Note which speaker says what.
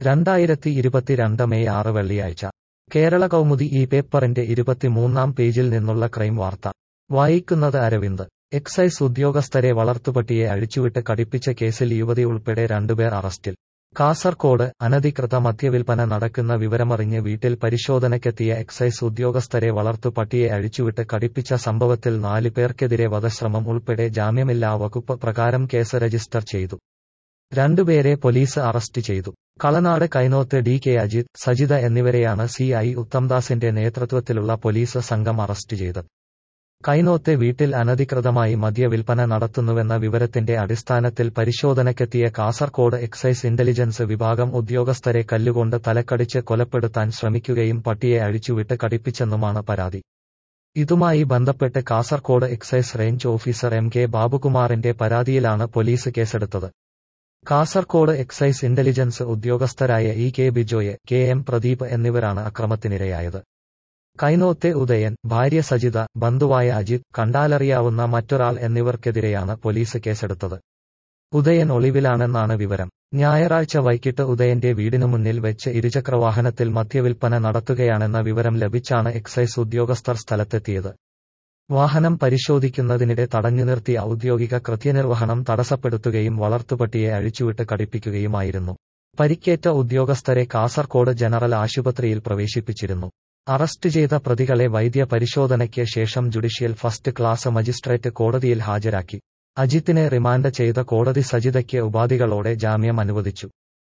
Speaker 1: രണ്ടായിരത്തി ഇരുപത്തിരണ്ട് മെയ് ആറ് വെള്ളിയാഴ്ച കേരള കൗമുദി ഈ പേപ്പറിന്റെ ഇരുപത്തിമൂന്നാം പേജിൽ നിന്നുള്ള ക്രൈം വാർത്ത വായിക്കുന്നത് അരവിന്ദ് എക്സൈസ് ഉദ്യോഗസ്ഥരെ വളർത്തുപട്ടിയെ അഴിച്ചുവിട്ട് കടിപ്പിച്ച കേസിൽ യുവതി ഉൾപ്പെടെ രണ്ടുപേർ അറസ്റ്റിൽ കാസർകോട് അനധികൃത മദ്യവിൽപ്പന നടക്കുന്ന വിവരമറിഞ്ഞ് വീട്ടിൽ പരിശോധനയ്ക്കെത്തിയ എക്സൈസ് ഉദ്യോഗസ്ഥരെ വളർത്തുപട്ടിയെ അഴിച്ചുവിട്ട് കടിപ്പിച്ച സംഭവത്തിൽ നാല് പേർക്കെതിരെ വധശ്രമം ഉൾപ്പെടെ ജാമ്യമില്ലാ വകുപ്പ് പ്രകാരം കേസ് രജിസ്റ്റർ ചെയ്തു രണ്ടുപേരെ പോലീസ് അറസ്റ്റ് ചെയ്തു കളനാട് കൈനോത്ത് ഡി കെ അജിത് സജിത എന്നിവരെയാണ് സി ഐ ഉത്തംദാസിന്റെ നേതൃത്വത്തിലുള്ള പോലീസ് സംഘം അറസ്റ്റ് ചെയ്തത് കൈനോത്തെ വീട്ടിൽ അനധികൃതമായി മദ്യവിൽപ്പന നടത്തുന്നുവെന്ന വിവരത്തിന്റെ അടിസ്ഥാനത്തിൽ പരിശോധനയ്ക്കെത്തിയ കാസർകോട് എക്സൈസ് ഇന്റലിജൻസ് വിഭാഗം ഉദ്യോഗസ്ഥരെ കല്ലുകൊണ്ട് തലക്കടിച്ച് കൊലപ്പെടുത്താൻ ശ്രമിക്കുകയും പട്ടിയെ അഴിച്ചുവിട്ട് കടിപ്പിച്ചെന്നുമാണ് പരാതി ഇതുമായി ബന്ധപ്പെട്ട് Kasaragod excise range officer M K ബാബുകുമാറിന്റെ പരാതിയിലാണ് പോലീസ് കേസെടുത്തത് കാസർകോട് എക്സൈസ് ഇന്റലിജൻസ് ഉദ്യോഗസ്ഥരായ E K Bijoy K M Pradeep എന്നിവരാണ് അക്രമത്തിനിരയായത് കൈനോത്തെ ഉദയൻ ഭാര്യ സജിത ബന്ധുവായ അജിത് കണ്ടാലറിയാവുന്ന മറ്റൊരാൾ എന്നിവർക്കെതിരെയാണ് പോലീസ് കേസെടുത്തത് ഉദയൻ ഒളിവിലാണെന്നാണ് വിവരം ഞായറാഴ്ച വൈകിട്ട് ഉദയന്റെ വീടിനു മുന്നിൽ വെച്ച് ഇരുചക്രവാഹനത്തിൽ മദ്യവിൽപ്പന നടത്തുകയാണെന്ന വിവരം ലഭിച്ചാണ് എക്സൈസ് ഉദ്യോഗസ്ഥർ സ്ഥലത്തെത്തിയത് വാഹനം പരിശോധിക്കുന്നതിനിടെ തടഞ്ഞു നിർത്തി ഔദ്യോഗിക കൃത്യനിർവഹണം തടസ്സപ്പെടുത്തുകയും വളർത്തുപട്ടിയെ അഴിച്ചുവിട്ട് കടിപ്പിക്കുകയുമായിരുന്നു പരിക്കേറ്റ ഉദ്യോഗസ്ഥരെ കാസർകോട് ജനറൽ ആശുപത്രിയിൽ പ്രവേശിപ്പിച്ചിരുന്നു അറസ്റ്റ് ചെയ്ത പ്രതികളെ വൈദ്യ പരിശോധനയ്ക്ക് ശേഷം ജുഡീഷ്യൽ ഫസ്റ്റ് ക്ലാസ് മജിസ്ട്രേറ്റ് കോടതിയിൽ ഹാജരാക്കി അജിത്തിനെ റിമാൻഡ് ചെയ്ത കോടതി സജിതയ്ക്ക് ഉപാധികളോടെ ജാമ്യം അനുവദിച്ചു